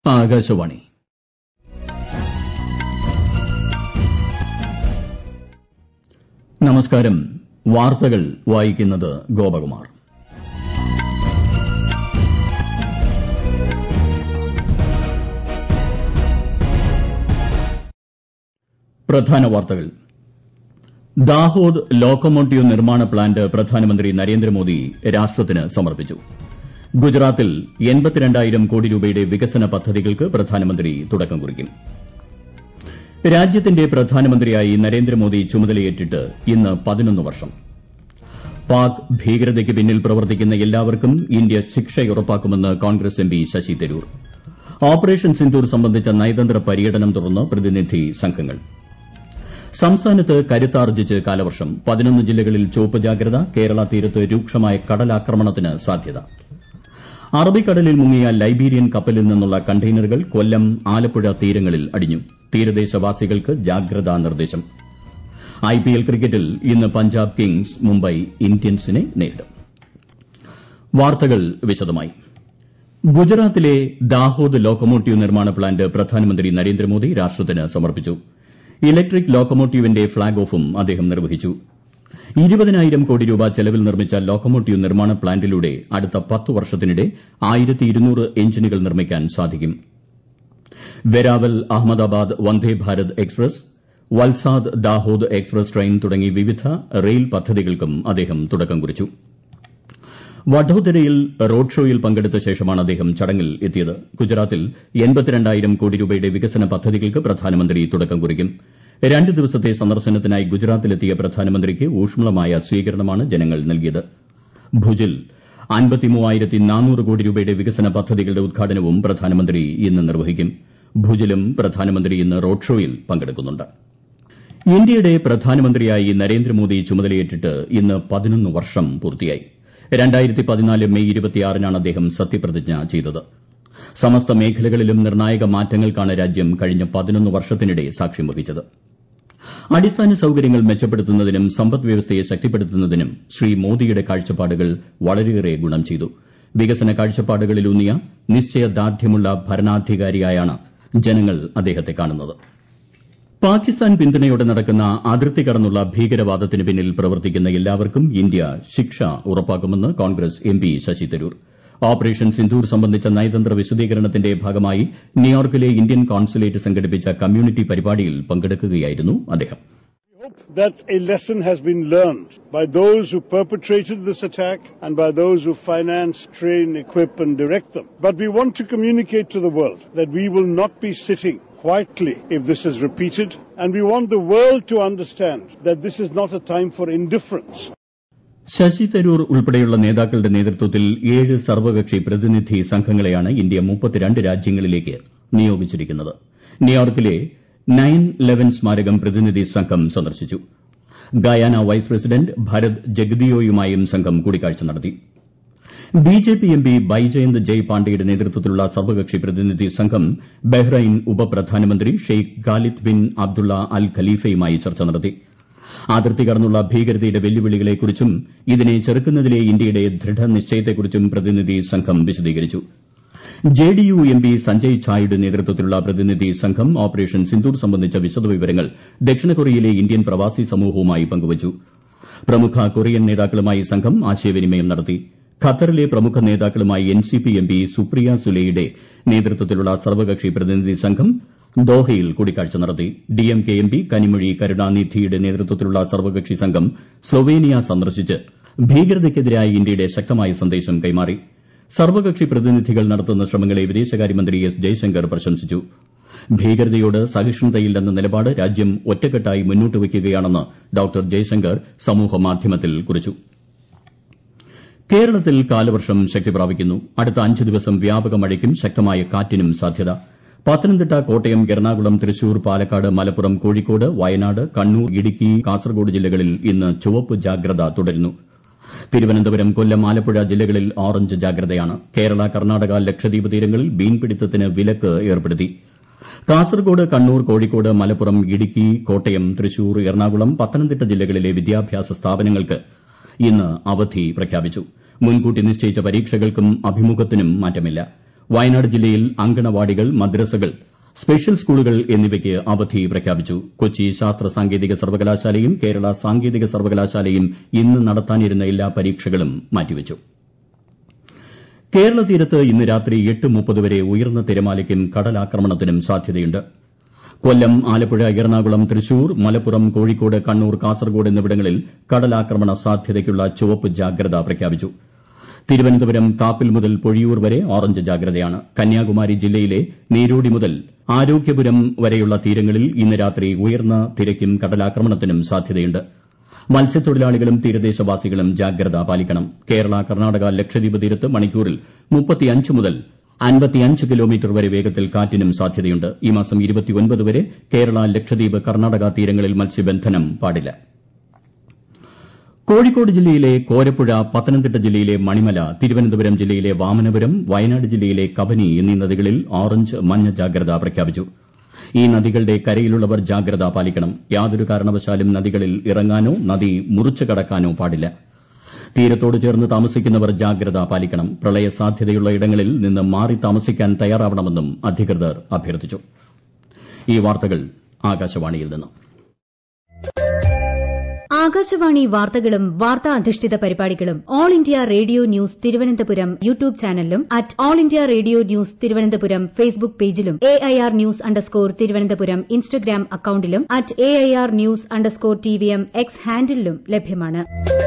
ആകാശവാണി നമസ്കാരം വാർത്തകൾ വായിക്കുന്നത് ഗോപകുമാർ പ്രധാന വാർത്തകൾ ദാഹോദ് ലോക്കോമോട്ടീവ് നിർമ്മാണ പ്ലാന്റ് പ്രധാനമന്ത്രി നരേന്ദ്രമോദി രാഷ്ട്രത്തിന് സമർപ്പിച്ചു ഗുജറാത്തിൽ എൺപത്തിരണ്ടായിരം കോടി രൂപയുടെ വികസന പദ്ധതികൾക്ക് പ്രധാനമന്ത്രി തുടക്കം കുറിക്കും രാജ്യത്തിന്റെ പ്രധാനമന്ത്രിയായി നരേന്ദ്രമോദി ചുമതലയേറ്റിട്ട് ഇന്ന് പതിനൊന്ന് വർഷം പാക് ഭീകരതയ്ക്ക് പിന്നിൽ പ്രവർത്തിക്കുന്ന എല്ലാവർക്കും ഇന്ത്യ ശിക്ഷയുറപ്പാക്കുമെന്ന് കോൺഗ്രസ് എംപി ശശി തരൂർ ഓപ്പറേഷൻ സിന്ദൂർ സംബന്ധിച്ച നയതന്ത്ര പര്യടനം തുടർന്ന് പ്രതിനിധി സംഘങ്ങൾ സംസ്ഥാനത്ത് കരുത്താർജിച്ച് കാലവർഷം പതിനൊന്ന് ജില്ലകളിൽ ചുവപ്പ് ജാഗ്രത കേരള തീരത്ത് രൂക്ഷമായ കടലാക്രമണത്തിന് സാധ്യത അറബിക്കടലിൽ മുങ്ങിയ ലൈബീരിയൻ കപ്പലിൽ നിന്നുള്ള കണ്ടെയ്നറുകൾ കൊല്ലം ആലപ്പുഴ തീരങ്ങളിൽ അടിഞ്ഞു തീരദേശവാസികൾക്ക് ജാഗ്രതാ നിർദ്ദേശം ഐപിഎൽ ക്രിക്കറ്റിൽ ഇന്ന് പഞ്ചാബ് കിങ്സ് മുംബൈ ഇന്ത്യൻസിനെ നേരിടും വാർത്തകൾ വിശദമായി ഗുജറാത്തിലെ ദാഹോദ് ലോക്കോമോട്ടീവ് നിർമ്മാണ പ്ലാന്റ് പ്രധാനമന്ത്രി നരേന്ദ്രമോദി രാഷ്ട്രത്തിന് സമർപ്പിച്ചു ഇലക്ട്രിക് ലോക്കോമോട്ടീവിന്റെ ഫ്ളാഗ് ഓഫും അദ്ദേഹം നിർവഹിച്ചു ഇരുപതിനായിരം കോടി രൂപ ചെലവിൽ നിർമ്മിച്ച ലോക്കോമോട്ടീവ് നിർമ്മാണ പ്ലാന്റിലൂടെ അടുത്ത പത്ത് വർഷത്തിനിടെ ആയിരത്തി ഇരുന്നൂറ് എഞ്ചിനുകൾ നിർമ്മിക്കാൻ സാധിക്കും Veraval Ahmedabad Vande Bharat express Valsad Dahod express train തുടങ്ങി വിവിധ റെയിൽ പദ്ധതികൾക്കും അദ്ദേഹം തുടക്കം കുറിച്ചു വഡോദരയിൽ റോഡ് ഷോയിൽ പങ്കെടുത്ത ശേഷമാണ് അദ്ദേഹം ചടങ്ങിൽ എത്തിയത് ഗുജറാത്തിൽ എൺപത്തിരണ്ടായിരം കോടി രൂപയുടെ വികസന പദ്ധതികൾക്ക് പ്രധാനമന്ത്രി തുടക്കം കുറിക്കും രണ്ട് ദിവസത്തെ സന്ദർശനത്തിനായി ഗുജറാത്തിലെത്തിയ പ്രധാനമന്ത്രിക്ക് ഊഷ്മളമായ സ്വീകരണമാണ് ജനങ്ങൾ നൽകിയത് ഭുജിൽ കോടി രൂപയുടെ വികസന പദ്ധതികളുടെ ഉദ്ഘാടനവും പ്രധാനമന്ത്രി ഇന്ന് നിർവഹിക്കും ഭുജിലും പ്രധാനമന്ത്രി ഇന്ന് റോഡ് ഷോയിൽ പങ്കെടുക്കുന്നുണ്ട് ഇന്ത്യയുടെ പ്രധാനമന്ത്രിയായി നരേന്ദ്രമോദി ചുമതലയേറ്റിട്ട് ഇന്ന് പതിനൊന്ന് വർഷം പൂർത്തിയായി മെയ് ഇരുപത്തിയാറിനാണ് അദ്ദേഹം സത്യപ്രതിജ്ഞ ചെയ്തത് സമസ്ത മേഖലകളിലും നിർണായക മാറ്റങ്ങൾക്കാണ് രാജ്യം കഴിഞ്ഞ പതിനൊന്ന് വർഷത്തിനിടെ സാക്ഷ്യം വഹിച്ചത് അടിസ്ഥാന സൌകര്യങ്ങൾ മെച്ചപ്പെടുത്തുന്നതിനും സമ്പദ് വ്യവസ്ഥയെ ശക്തിപ്പെടുത്തുന്നതിനും ശ്രീ മോദിയുടെ കാഴ്ചപ്പാടുകൾ വളരെയേറെ ഗുണം ചെയ്തു വികസന കാഴ്ചപ്പാടുകളിലൂന്നിയ നിശ്ചയദാർഢ്യമുള്ള ഭരണാധികാരിയായാണ് ജനങ്ങൾ അദ്ദേഹത്തെ കാണുന്നത് പാകിസ്ഥാൻ പിന്തുണയോടെ നടക്കുന്ന അതിർത്തി കടന്നുള്ള ഭീകരവാദത്തിന് പിന്നിൽ പ്രവർത്തിക്കുന്ന എല്ലാവർക്കും ഇന്ത്യ ശിക്ഷ ഉറപ്പാക്കുമെന്ന് Congress MP Shashi Tharoor operation Sindoor സംബന്ധിച്ച നയതന്ത്ര വിശദീകരണത്തിന്റെ ഭാഗമായി ന്യൂയോർക്കിലെ ഇന്ത്യൻ കോൺസുലേറ്റ് സംഘടിപ്പിച്ച കമ്മ്യൂണിറ്റി പരിപാടിയിൽ പങ്കെടുക്കുകയായിരുന്നു അദ്ദേഹം that a lesson has been learned by those who perpetrated this attack and by those who finance, train, equip and direct them. But we want to communicate to the world that we will not be sitting quietly if this is repeated and we want the world to understand that this is not a time for indifference. Sasi Tharoor ഉൾപ്പെടെയുള്ള നേതാക്കളുടെ നേതൃത്വത്തിൽ ഏഴ് സർവകക്ഷി പ്രതിനിധി സംഘങ്ങളെയാണ് India മുപ്പത്തിരണ്ട് രാജ്യങ്ങളിലേക്ക് നിയോഗിച്ചിരിക്കുന്നത് ന്യൂയോർക്കിലെ nine eleven സ്മാരകം പ്രതിനിധി സംഘം സന്ദർശിച്ചു ഗയാന വൈസ് പ്രസിഡന്റ് ഭരത് ജഗ്ദിയോയുമായും സംഘം കൂടിക്കാഴ്ച നടത്തി ബിജെപി എംപി ബൈജയന്ത് ജയ് പാണ്ഡെയുടെ നേതൃത്വത്തിലുള്ള സർവകക്ഷി പ്രതിനിധി സംഘം ബഹ്റൈൻ ഉപപ്രധാനമന്ത്രി Sheikh Khalid bin Abdullah Al ഖലീഫയുമായി ചർച്ച നടത്തി അതിർത്തി കടന്നുള്ള ഭീകരതയുടെ വെല്ലുവിളികളെക്കുറിച്ചും ഇതിനെ ചെറുക്കുന്നതിലെ ഇന്ത്യയുടെ ദൃഢനിശ്ചയത്തെക്കുറിച്ചും പ്രതിനിധി സംഘം വിശദീകരിച്ചു ജെഡിയു എംപി സഞ്ജയ് ഝായുടെ നേതൃത്വത്തിലുള്ള പ്രതിനിധി സംഘം ഓപ്പറേഷൻ സിന്ദൂർ സംബന്ധിച്ച വിശദവിവരങ്ങൾ ദക്ഷിണ കൊറിയയിലെ ഇന്ത്യൻ പ്രവാസി സമൂഹവുമായി പങ്കുവച്ചു പ്രമുഖ കൊറിയൻ നേതാക്കളുമായി സംഘം ആശയവിനിമയം നടത്തി ഖത്തറിലെ പ്രമുഖ നേതാക്കളുമായി എൻസിപി എംപി സുപ്രിയ സുലെയുടെ നേതൃത്വത്തിലുള്ള സർവകക്ഷി പ്രതിനിധി സംഘം ദോഹയിൽ കൂടിക്കാഴ്ച നടത്തി ഡിഎംകെ എംപി കനിമൊഴി കരുണാനിധിയുടെ നേതൃത്വത്തിലുള്ള സർവകക്ഷി സംഘം സ്ലൊവേനിയ സന്ദർശിച്ച് ഭീകരതയ്ക്കെതിരായ ഇന്ത്യയുടെ ശക്തമായ സന്ദേശം കൈമാറി സർവകക്ഷി പ്രതിനിധികൾ നടത്തുന്ന ശ്രമങ്ങളെ വിദേശകാര്യമന്ത്രി എസ് ജയശങ്കർ പ്രശംസിച്ചു ഭീകരതയോട് സഹിഷ്ണുതയില്ലെന്ന നിലപാട് രാജ്യം ഒറ്റക്കെട്ടായി മുന്നോട്ട് വയ്ക്കുകയാണെന്ന് ഡോക്ടർ ജയശങ്കർ സമൂഹമാധ്യമത്തിൽ കുറിച്ചു കേരളത്തിൽ കാലവർഷം ശക്തി പ്രാപിക്കുന്നു അടുത്ത അഞ്ച് ദിവസം വ്യാപക മഴയ്ക്കും ശക്തമായ കാറ്റിനും സാധ്യത പത്തനംതിട്ട കോട്ടയം എറണാകുളം തൃശൂർ പാലക്കാട് മലപ്പുറം കോഴിക്കോട് വയനാട് കണ്ണൂർ ഇടുക്കി കാസർഗോഡ് ജില്ലകളിൽ ഇന്ന് ചുവപ്പ് ജാഗ്രത തുടരുന്നു തിരുവനന്തപുരം കൊല്ലം ആലപ്പുഴ ജില്ലകളിൽ ഓറഞ്ച് ജാഗ്രതയാണ് കേരള കർണാടക ലക്ഷദ്വീപ് തീരങ്ങളിൽ മീൻപിടുത്തത്തിന് വിലക്ക് ഏർപ്പെടുത്തി കാസർഗോഡ് കണ്ണൂർ കോഴിക്കോട് മലപ്പുറം ഇടുക്കി കോട്ടയം തൃശൂർ എറണാകുളം പത്തനംതിട്ട ജില്ലകളിലെ വിദ്യാഭ്യാസ സ്ഥാപനങ്ങൾക്ക് ഇന്ന് അവധി പ്രഖ്യാപിച്ചു മുൻകൂട്ടി നിശ്ചയിച്ച പരീക്ഷകൾക്കും അഭിമുഖത്തിനും മാറ്റമില്ല വയനാട് ജില്ലയിൽ അങ്കണവാടികൾ മദ്രസകൾ സ്പെഷ്യൽ സ്കൂളുകൾ എന്നിവയ്ക്ക് അവധി പ്രഖ്യാപിച്ചു കൊച്ചി ശാസ്ത്ര സാങ്കേതിക സർവകലാശാലയും കേരള സാങ്കേതിക സർവകലാശാലയും ഇന്ന് നടത്താനിരുന്ന എല്ലാ പരീക്ഷകളും മാറ്റിവച്ചു കേരള തീരത്ത് ഇന്ന് രാത്രി എട്ട് മുപ്പത് വരെ ഉയർന്ന തിരമാലയ്ക്കും കടലാക്രമണത്തിനും സാധ്യതയുണ്ട് കൊല്ലം ആലപ്പുഴ എറണാകുളം തൃശൂർ മലപ്പുറം കോഴിക്കോട് കണ്ണൂർ കാസർഗോഡ് എന്നിവിടങ്ങളിൽ കടലാക്രമണ സാധ്യതയ്ക്കുള്ള ചുവപ്പ് ജാഗ്രത പ്രഖ്യാപിച്ചു തിരുവനന്തപുരം കാപ്പിൽ മുതൽ പൊഴിയൂർ വരെ ഓറഞ്ച് ജാഗ്രതയാണ് കന്യാകുമാരി ജില്ലയിലെ നീരോടി മുതൽ ആരോഗ്യപുരം വരെയുള്ള തീരങ്ങളിൽ ഇന്ന് രാത്രി ഉയർന്ന തിരയ്ക്കും കടലാക്രമണത്തിനും സാധ്യതയുണ്ട് മത്സ്യത്തൊഴിലാളികളും തീരദേശവാസികളും ജാഗ്രത പാലിക്കണം കേരള കർണാടക ലക്ഷദ്വീപ് തീരത്ത് മണിക്കൂറിൽ മുതൽ അൻപത്തിയഞ്ച് കിലോമീറ്റർ വരെ വേഗത്തിൽ കാറ്റിനും സാധ്യതയുണ്ട് ഈ മാസം വരെ കേരള ലക്ഷദ്വീപ് കർണാടക തീരങ്ങളിൽ മത്സ്യബന്ധനം പാടില്ല കോഴിക്കോട് ജില്ലയിലെ കോരപ്പുഴ പത്തനംതിട്ട ജില്ലയിലെ മണിമല തിരുവനന്തപുരം ജില്ലയിലെ വാമനപുരം വയനാട് ജില്ലയിലെ കബനി എന്നീ നദികളിൽ ഓറഞ്ച് മഞ്ഞ ജാഗ്രത പ്രഖ്യാപിച്ചു ഈ നദികളുടെ കരയിലുള്ളവർ ജാഗ്രത പാലിക്കണം യാതൊരു കാരണവശാലും നദികളിൽ ഇറങ്ങാനോ നദി മുറിച്ചു കടക്കാനോ പാടില്ല തീരത്തോട് ചേർന്ന് താമസിക്കുന്നവർ ജാഗ്രത പാലിക്കണം പ്രളയ സാധ്യതയുള്ള ഇടങ്ങളിൽ നിന്ന് മാറി താമസിക്കാൻ തയ്യാറാവണമെന്നും അധികൃതർ അഭ്യർത്ഥിച്ചു ഈ വാർത്തകൾ ആകാശവാണിയിൽ നിന്ന് ആകാശവാണി വാർത്തകളും വാർത്താ അധിഷ്ഠിത പരിപാടികളും all India radio news Thiruvananthapuram YouTube ചാനലിലും at all India radio news Thiruvananthapuram Facebook പേജിലും A I R news underscore Thiruvananthapuram Instagram അക്കൌണ്ടിലും at A I R news underscore T V M X ഹാൻഡിലും ലഭ്യമാണ്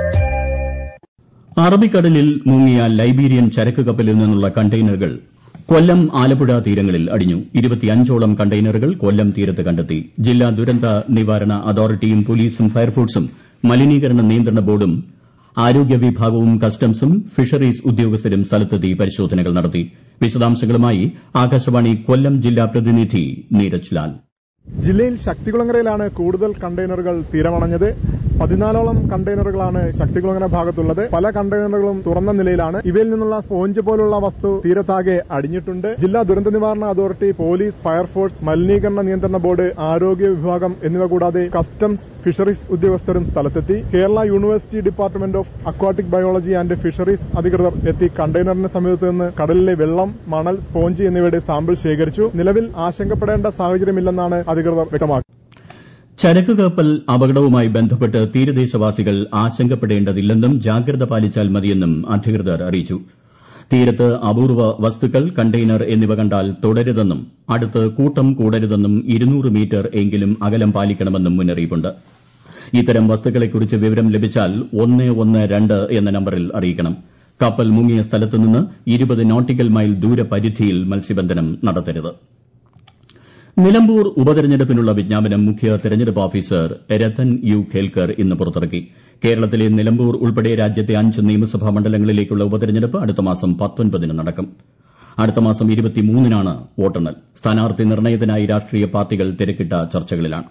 അറബിക്കടലിൽ മുങ്ങിയ ലൈബീരിയൻ ചരക്ക് കപ്പലിൽ നിന്നുള്ള കണ്ടെയ്നറുകൾ കൊല്ലം ആലപ്പുഴ തീരങ്ങളിൽ അടിഞ്ഞു ഇരുപത്തിയഞ്ചോളം കണ്ടെയ്നറുകൾ കൊല്ലം തീരത്ത് കണ്ടെത്തി ജില്ലാ ദുരന്ത നിവാരണ അതോറിറ്റിയും പോലീസും ഫയർഫോഴ്സും മലിനീകരണ നിയന്ത്രണ ബോർഡും ആരോഗ്യ വിഭാഗവും കസ്റ്റംസും ഫിഷറീസ് ഉദ്യോഗസ്ഥരും സ്ഥലത്തെത്തി പരിശോധനകൾ നടത്തി വിശദാംശങ്ങളുമായി ആകാശവാണി കൊല്ലം ജില്ലാ പ്രതിനിധി നീരജ് ലാൽ ജില്ലയിൽ ശക്തികുളങ്ങരയിലാണ് കൂടുതൽ കണ്ടെയ്നറുകൾ തീരമണഞ്ഞത് പതിനാലോളം കണ്ടെയ്നറുകളാണ് ശക്തികുളങ്ങര ഭാഗത്തുള്ളത് പല കണ്ടെയ്നറുകളും തുറന്ന നിലയിലാണ് ഇവയിൽ നിന്നുള്ള സ്പോഞ്ച് പോലുള്ള വസ്തു തീരത്താകെ അടിഞ്ഞിട്ടുണ്ട് ജില്ലാ ദുരന്ത നിവാരണ അതോറിറ്റി പോലീസ് ഫയർഫോഴ്സ് മലിനീകരണ നിയന്ത്രണ ബോർഡ് ആരോഗ്യ വിഭാഗം എന്നിവ കൂടാതെ കസ്റ്റംസ് ഫിഷറീസ് ഉദ്യോഗസ്ഥരും സ്ഥലത്തെത്തി Kerala university department of aquatic biology and fisheries അധികൃതർ എത്തി കണ്ടെയ്നറിന് സമീപത്ത് നിന്ന് കടലിലെ വെള്ളം മണൽ സ്പോഞ്ച് എന്നിവയുടെ സാമ്പിൾ ശേഖരിച്ചു നിലവിൽ ആശങ്കപ്പെടേണ്ട സാഹചര്യമില്ലെന്നാണ് അധികൃതർ വ്യക്തമാക്കി ചരക്ക് കപ്പൽ അപകടവുമായി ബന്ധപ്പെട്ട് തീരദേശവാസികൾ ആശങ്കപ്പെടേണ്ടതില്ലെന്നും ജാഗ്രത പാലിച്ചാൽ മതിയെന്നും അധികൃതർ അറിയിച്ചു തീരത്ത് അപൂർവ വസ്തുക്കൾ കണ്ടെയ്നർ എന്നിവ കണ്ടാൽ തുടരുതെന്നും അടുത്ത് കൂട്ടം കൂടരുതെന്നും ഇരുന്നൂറ് മീറ്റർ എങ്കിലും അകലം പാലിക്കണമെന്നും മുന്നറിയിപ്പുണ്ട് ഇത്തരം വസ്തുക്കളെക്കുറിച്ച് വിവരം ലഭിച്ചാൽ ഒന്ന് ഒന്ന് രണ്ട് എന്ന നമ്പറിൽ അറിയിക്കണം കപ്പൽ മുങ്ങിയ സ്ഥലത്തുനിന്ന് ഇരുപത് നോട്ടിക്കൽ മൈൽ ദൂരപരിധിയിൽ മത്സ്യബന്ധനം നടത്തരുത് നിലമ്പൂർ ഉപതെരഞ്ഞെടുപ്പിനുള്ള വിജ്ഞാപനം മുഖ്യ തെരഞ്ഞെടുപ്പ് ഓഫീസർ രത്തൻ യു ഖേൽക്കർ ഇന്ന് പുറത്തിറക്കി കേരളത്തിലെ നിലമ്പൂർ ഉൾപ്പെടെ രാജ്യത്തെ അഞ്ച് നിയമസഭാ മണ്ഡലങ്ങളിലേക്കുള്ള ഉപതെരഞ്ഞെടുപ്പ് അടുത്ത മാസം പത്തൊൻപതിന് നടക്കും അടുത്ത മാസം ഇരുപത്തിമൂന്നിനാണ് വോട്ടെണ്ണൽ സ്ഥാനാർത്ഥി നിർണയത്തിനായി രാഷ്ട്രീയ പാർട്ടികൾ തിരക്കിട്ട ചർച്ചകളിലാണ്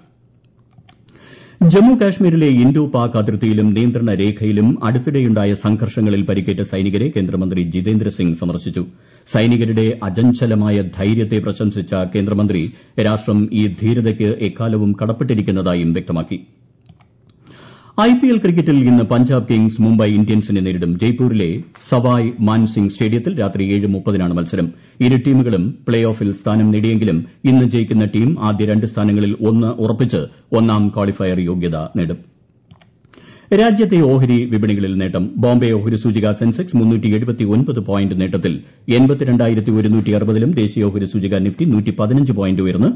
ജമ്മു കാശ്മീരിലെ ഇന്തോ പാക് അതിർത്തിയിലും നിയന്ത്രണ രേഖയിലും അടുത്തിടെയുണ്ടായ സംഘർഷങ്ങളിൽ പരിക്കേറ്റ സൈനികരെ കേന്ദ്രമന്ത്രി ജിതേന്ദ്ര സിംഗ് സന്ദർശിച്ചു സൈനികരുടെ അചഞ്ചലമായ ധൈര്യത്തെ പ്രശംസിച്ച കേന്ദ്രമന്ത്രി രാഷ്ട്രം ഈ ധീരതയ്ക്ക് എക്കാലവും കടപ്പെട്ടിരിക്കുന്നതായും വ്യക്തമാക്കി ഐപിഎൽ ക്രിക്കറ്റിൽ ഇന്ന് പഞ്ചാബ് കിങ്സ് മുംബൈ ഇന്ത്യൻസിനെ നേരിടും ജയ്പൂരിലെ സവായ് മാൻസിംഗ് സ്റ്റേഡിയത്തിൽ രാത്രി ഏഴ് മുപ്പതിനാണ് മത്സരം ഇരു ടീമുകളും പ്ലേ ഓഫിൽ സ്ഥാനം നേടിയെങ്കിലും ഇന്ന് ജയിക്കുന്ന ടീം ആദ്യ രണ്ട് സ്ഥാനങ്ങളിൽ ഒന്ന് ഉറപ്പിച്ച് ഒന്നാം ക്വാളിഫയർ യോഗ്യത നേടും രാജ്യത്തെ ഓഹരി വിപണികളിൽ നേട്ടം ബോംബെ ഓഹരി സൂചിക സെൻസെക്സ് പോയിന്റ് നേട്ടത്തിൽ ലും ദേശീയ ഓഹരി സൂചിക നിഫ്റ്റി പോയിന്റ് ഉയർന്ന്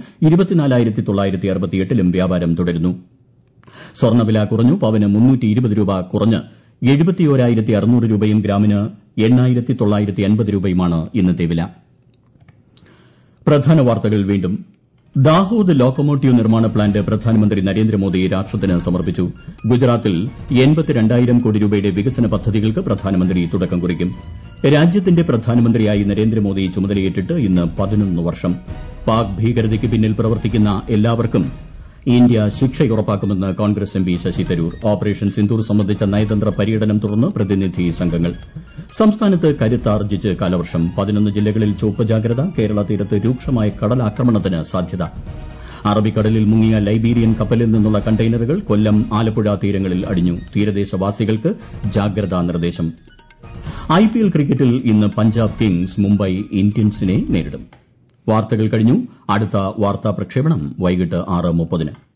ലും വ്യാപാരം തുടരുന്നു സ്വർണ്ണവില കുറഞ്ഞു പവന് മുന്നൂറ്റി ഇരുപത് രൂപ കുറഞ്ഞ് എഴുപത്തിയോരായിരത്തി അറുന്നൂറ് രൂപയും ഗ്രാമിന് എണ്ണായിരത്തി തൊള്ളായിരത്തി അൻപത് രൂപയുമാണ് ഇന്നത്തെ വില പ്രധാന വാർത്തകൾ വീണ്ടും ദാഹോദ് ലോക്കോമോട്ടീവ് നിർമ്മാണ പ്ലാന്റ് പ്രധാനമന്ത്രി നരേന്ദ്രമോദി രാഷ്ട്രത്തിന് സമർപ്പിച്ചു ഗുജറാത്തിൽ എൺപത്തിരണ്ടായിരം കോടി രൂപയുടെ വികസന പദ്ധതികൾക്ക് പ്രധാനമന്ത്രി തുടക്കം കുറിക്കും രാജ്യത്തിന്റെ പ്രധാനമന്ത്രിയായി നരേന്ദ്രമോദി ചുമതലയേറ്റിട്ട് ഇന്ന് പതിനൊന്ന് വർഷം പാക് ഭീകരതയ്ക്ക് പിന്നിൽ പ്രവർത്തിക്കുന്ന എല്ലാവർക്കും ഇന്ത്യ ശിക്ഷയുറപ്പാക്കുമെന്ന് Congress M P Shashi Tharoor operation Sindoor സംബന്ധിച്ച നയതന്ത്ര പര്യടനം തുടർന്ന് പ്രതിനിധി സംഘങ്ങൾ സംസ്ഥാനത്ത് കരുത്താർജിച്ച് കാലവർഷം പതിനൊന്ന് ജില്ലകളിൽ ചുവപ്പ് ജാഗ്രത കേരള തീരത്ത് രൂക്ഷമായ കടലാക്രമണത്തിന് സാധ്യത അറബിക്കടലിൽ മുങ്ങിയ ലൈബീരിയൻ കപ്പലിൽ നിന്നുള്ള കണ്ടെയ്നറുകൾ കൊല്ലം ആലപ്പുഴ തീരങ്ങളിൽ അടിഞ്ഞു തീരദേശവാസികൾക്ക് ജാഗ്രതാ നിർദ്ദേശം ഐപിഎൽ ക്രിക്കറ്റിൽ ഇന്ന് പഞ്ചാബ് കിങ്സ് മുംബൈ ഇന്ത്യൻസിനെ നേരിടും വാർത്തകൾ കഴിഞ്ഞു അടുത്ത വാർത്താ പ്രക്ഷേപണം വൈകിട്ട് ആറ് മുപ്പതിന്